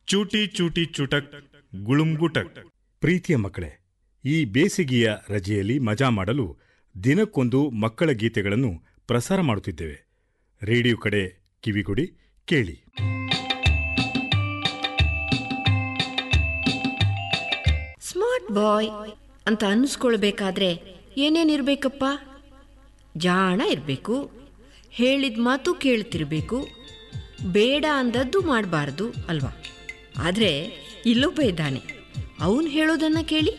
ಚೂಟಿ ಚೂಟಿ ಚುಟಕ್ ಗುಳುಂಗುಟಕ್ ಪ್ರೀತಿಯ ಮಕ್ಕಳೇ ಈ ಬೇಸಿಗೆಯ ರಜೆಯಲ್ಲಿ ಮಜಾ ಮಾಡಲು ದಿನಕ್ಕೊಂದು ಮಕ್ಕಳ ಗೀತೆಗಳನ್ನು ಪ್ರಸಾರ ಮಾಡುತ್ತಿದ್ದೇವೆ ರೇಡಿಯೋ ಕಡೆ ಕಿವಿಗೊಡಿ ಕೇಳಿ ಸ್ಮಾರ್ಟ್ ಬಾಯ್ ಅಂತ ಅನ್ನಿಸ್ಕೊಳ್ಬೇಕಾದ್ರೆ ಏನೇನಿರ್ಬೇಕಪ್ಪ ಜಾಣ ಇರಬೇಕು ಹೇಳಿದ ಮಾತು ಕೇಳ್ತಿರ್ಬೇಕು ಬೇಡ ಅಂದದ್ದು ಮಾಡಬಾರ್ದು ಅಲ್ವಾ ಆದರೆ ಇಲ್ಲೊಬ್ಬ ಇದ್ದಾನೆ ಅವನು ಹೇಳೋದನ್ನು ಕೇಳಿ